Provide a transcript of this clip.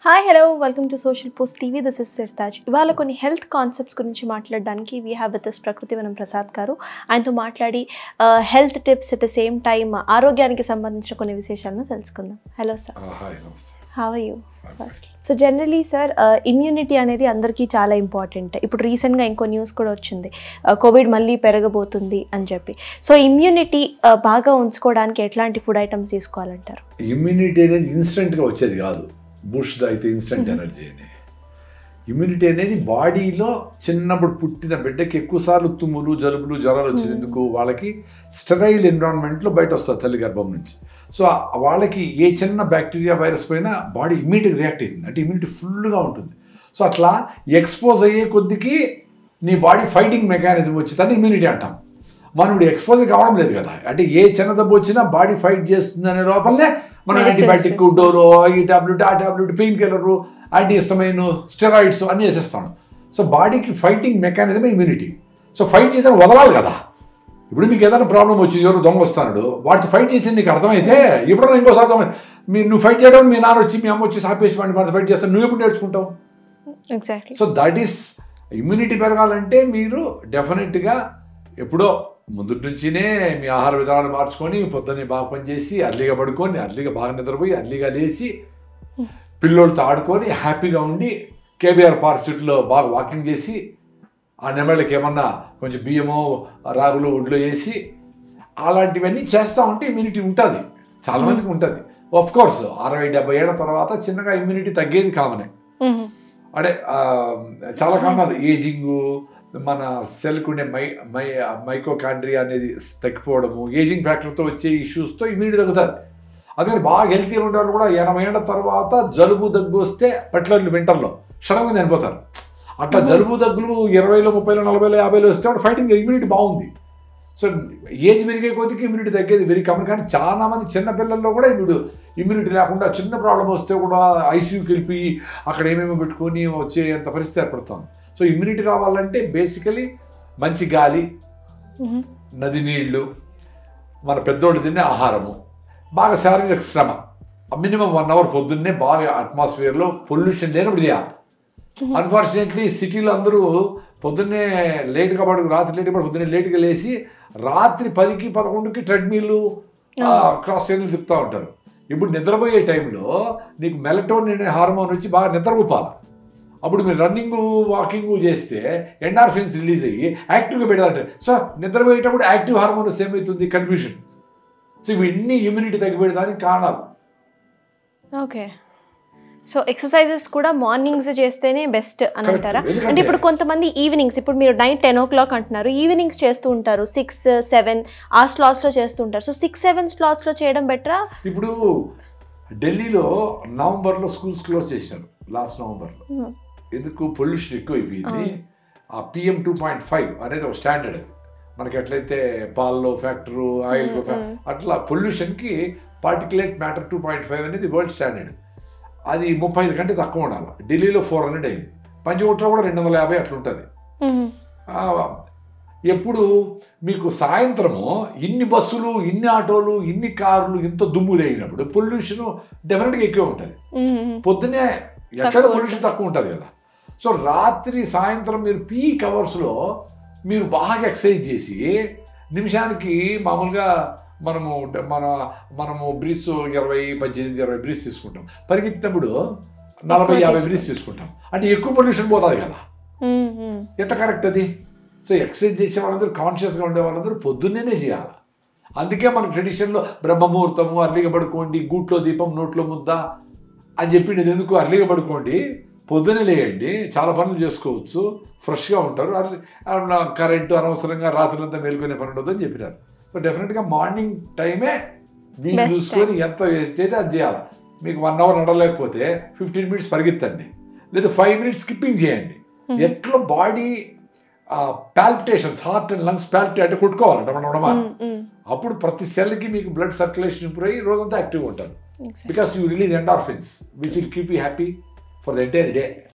Hi hello welcome to social post TV this is Sirtaj ఇవాళ కొన్ని health concepts గురించి మాట్లాడడానికి we have with Prakruthivanam Prasad garu ఆయనతో మాట్లాడి health tips at the same time ఆరోగ్యానికి సంబంధించిన కొన్ని విశేషాలను తెలుసుకుందాం హలో సార్ హాయ్ నమస్తే how you first so generally sir immunity అనేది అందరికీ చాలా ఇంపార్టెంట్ ఇప్పుడు రీసెంట్గా ఇంకో న్యూస్ కూడా వచ్చింది కోవిడ్ మళ్ళీ పెరగబోతుంది అని చెప్పి సో ఇమ్యూనిటీ బాగా ఉంచుకోవడానికి ఎట్లాంటి ఫుడ్ ఐటమ్స్ తీసుకోవాలంటారు ఇమ్యూనిటీ అనేది ఇన్స్టెంట్గా వచ్చేది కాదు బూస్ట్ అయితే ఇన్స్టెంట్ ఎనర్జీ అని ఇమ్యూనిటీ అనేది బాడీలో చిన్నప్పుడు పుట్టిన బిడ్డకి ఎక్కువసార్లు తుమ్ములు జలుబులు జ్వరాలు వచ్చినందుకు వాళ్ళకి స్టెరైల్ ఎన్విరాన్మెంట్లో బయట వస్తారు తల్లి గర్భం నుంచి సో ఆ- వాళ్ళకి ఏ చిన్న బ్యాక్టీరియా వైరస్ పైన బాడీ ఇమ్మీడియట్ రియాక్ట్ అయింది అంటే ఇమ్యూనిటీ ఫుల్గా ఉంటుంది సో అట్లా ఎక్స్పోజ్ అయ్యే కొద్దికి నీ బాడీ ఫైటింగ్ మెకానిజం వచ్చిందని ఇమ్యూనిటీ అంటాం మనం ఇప్పుడు ఎక్స్పోజ్ కావడం లేదు కదా అంటే ఏ చిన్న దెబ్బ వచ్చినా బాడీ ఫైట్ చేస్తుంది అనే లోపలనే మనం Medicines యాంటీబయాటిక్ వేస్తాం. డోరో ఈ టాబ్లెట్ ఆ tablet painkiller antihistamine steroids అన్నీ వేసేస్తాను సో బాడీకి fighting mechanism immunity so fight చేసిన వదలాలి కదా ఇప్పుడు మీకు ఏదైనా ప్రాబ్లం వచ్చి ఎవరు దొంగ వస్తాడు వాటితో ఫైట్ చేసి నీకు అర్థమైతే ఎప్పుడన్నా ఇంకోసారి దొంగ మీరు నువ్వు ఫైట్ చేయడం మీ నాన్న వచ్చి మీ అమ్మ వచ్చి ఆపేసి వాడిని వాడిని ఫైట్ చేస్తాను నువ్వు ఎప్పుడు నేర్చుకుంటావు exactly so that is immunity పెరగాలంటే మీరు డెఫినెట్గా ఎప్పుడో ముందు నుంచినే మీ ఆహార విధానాలు మార్చుకొని పొద్దున్నే బాగా పనిచేసి అర్లీగా పడుకొని అర్లీగా బాగా నిద్రపోయి అర్లీగా లేచి పిల్లోళ్ళతో ఆడుకొని హ్యాపీగా ఉండి కేబీఆర్ పార్క్ చుట్టూలో బాగా వాకింగ్ చేసి ఆ నెమళ్ళకి ఏమన్నా కొంచెం బియ్యమో రాగులు ఒడ్లు వేసి అలాంటివన్నీ చేస్తూ ఉంటే ఇమ్యూనిటీ ఉంటుంది చాలా మందికి ఉంటుంది ఆఫ్ కోర్స్ అరవై డెబ్బై ఏళ్ళ తర్వాత చిన్నగా ఇమ్యూనిటీ తగ్గేది కామనే అంటే ఆ, చాలా కారణాలు ఏజింగ్ మన సెల్కి ఉండే మై మై మైకోకాండ్రియా అనేది తగ్గిపోవడము ఏజింగ్ ఫ్యాక్టర్తో వచ్చే ఇష్యూస్తో ఇమ్యూనిటీ తగ్గుతుంది అదే బాగా హెల్తీ ఉండే వాళ్ళు కూడా ఎనభై ఏళ్ళ తర్వాత జలుబు దగ్గు వస్తే పర్టికులర్లీ వింటర్లో సడన్గా చనిపోతారు అట్లా జలుబు దగ్గులు ఇరవైలో ముప్పైలో నలభైలో యాభైలో వస్తే వాడు ఫైటింగ్ ఇమ్యూనిటీ బాగుంది సో ఏజ్ పెరిగే కొద్దికి ఇమ్యూనిటీ తగ్గేది వెరీ కామన్ కానీ చాలా మంది చిన్న పిల్లల్లో కూడా ఇప్పుడు ఇమ్యూనిటీ లేకుండా చిన్న ప్రాబ్లం వస్తే కూడా ఐసీయూకి వెళ్ళిపోయి అక్కడ ఏమేమి పెట్టుకొని వచ్చేంత పరిస్థితి ఏర్పడుతుంది సో ఇమ్యూనిటీ రావాలంటే బేసికలీ మంచి గాలి నది నీళ్లు మన పెద్దోళ్ళు తినే ఆహారము బాగా శారీరక శ్రమ మినిమం వన్ అవర్ పొద్దున్నే బాగా అట్మాస్ఫియర్లో పొల్యూషన్ లేనప్పుడు చేయాలి అన్ఫార్చునేట్లీ సిటీలో అందరూ పొద్దున్నే లేట్గా పడుకు రాత్రి లేట్గా పడు పొద్దున్నే లేట్గా లేచి రాత్రి పదికి పదకొండుకి ట్రెడ్మిల్ క్రాస్ సైకిల్ తిప్పుతూ ఉంటారు ఇప్పుడు నిద్రపోయే టైంలో నీకు మెలటోన్ అనే హార్మోన్ వచ్చి బాగా నిద్రపోపాలి అప్పుడు మీరు రన్నింగ్ వాకింగ్ చేస్తే ఎండార్ఫిన్స్ రిలీజ్ అయ్యి యాక్టివ్గా పెడతారు సో నిద్రపోయేటప్పుడు యాక్టివ్ హార్మోన్ సేమ్ అవుతుంది కన్ఫ్యూషన్ సో ఇవన్నీ ఇమ్యూనిటీ తగ్గిపోయేదానికి కారణాలు ఓకే సో ఎక్సర్సైజెస్ కూడా మార్నింగ్స్ చేస్తేనే బెస్ట్ అని Correct. అంటారా ఎందుకంటే- అంటే ఇప్పుడు కొంతమంది ఈవినింగ్స్ ఇప్పుడు మీరు నైట్ టెన్ ఓ క్లాక్ అంటున్నారు ఈవినింగ్స్ చేస్తూ ఉంటారు సిక్స్ సెవెన్ ఆ స్లాట్స్లో చేస్తూ ఉంటారు సో సిక్స్ సెవెన్ స్లాట్స్లో చేయడం బెటరా ఇప్పుడు ఢిల్లీలో నవంబర్లో స్కూల్స్ క్లోజ్ చేశారు లాస్ట్ నవంబర్లో ఎందుకు పొల్యూషన్ ఎక్కువైపోయింది ఆ పిఎం టూ పాయింట్ ఫైవ్ అనేది ఒక స్టాండర్డ్ అది మనకి ఎట్లయితే పాల్లో ఫ్యాక్టరు ఆయిల్ Mm, mm. అట్లా పొల్యూషన్కి particulate matter two point five అనేది వరల్డ్ స్టాండర్డ్ అది ముప్పై ఐదు కంటే తక్కువ ఉండాలి ఢిల్లీలో ఫోర్ హండ్రెడ్ అయింది పంచకోట్లో కూడా రెండు వందల యాభై అట్లా ఉంటుంది ఆ, ఎప్పుడు మీకు సాయంత్రము ఇన్ని బస్సులు ఇన్ని ఆటోలు ఇన్ని కార్లు ఇంత దుమ్ము లేనప్పుడు పొల్యూషన్ డెఫినెట్గా ఎక్కువ ఉంటుంది పొద్దునే ఎక్కడ తక్కువ. పొల్యూషన్ తక్కువ ఉంటుంది కదా సో రాత్రి సాయంత్రం మీరు పీక్ అవర్స్లో మీరు బాగా ఎక్సర్సైజ్ చేసి నిమిషానికి మామూలుగా మనము డ- మన మనము బ్రీస్ ఇరవై పద్దెనిమిది ఇరవై బ్రీస్ తీసుకుంటాం పరిగెత్తినప్పుడు నలభై ఎక్కువ యాభై తీసుకుంటాం. బ్రీస్ తీసుకుంటాం అంటే ఎక్కువ పొల్యూషన్ పోతుంది కదా ఎట్లా కరెక్ట్ అది సో ఎక్సర్సైజ్ చేసే వాళ్ళందరూ కాన్షియస్గా ఉండే వాళ్ళందరూ పొద్దున్నేనే చేయాలి అందుకే మన ట్రెడిషన్లో బ్రహ్మముహూర్తము అర్లీగా పడుకోండి గూట్లో దీపం నోట్లో ముద్ద అని చెప్పింది ఎందుకు అర్లీగా పడుకోండి పొద్దునే లేయండి చాలా పనులు చేసుకోవచ్చు ఫ్రెష్గా ఉంటారు అర్లీ కరెంటు అనవసరంగా రాత్రులంతా మేల్కొనే పని ఉండదు అని చెప్పినారు సో డెఫినెట్గా మార్నింగ్ టైమే వీలు Best చూసుకొని ఎంత చేస్తే అది చేయాలి మీకు వన్ అవర్ నడలేకపోతే ఫిఫ్టీన్ మినిట్స్ పరిగెత్తండి లేదా ఫైవ్ మినిట్స్ స్కిప్పింగ్ చేయండి ఎట్లా body palpitations heart and lungs palpitate అంటే కొట్టుకోవాలంట మనం ఉండమా అప్పుడు ప్రతి సెల్కి మీకు బ్లడ్ సర్క్యులేషన్ ఇంప్రూవ్ అయ్యి రోజంతా యాక్టివ్గా ఉంటారు because you release endorphins which will keep you happy for the entire day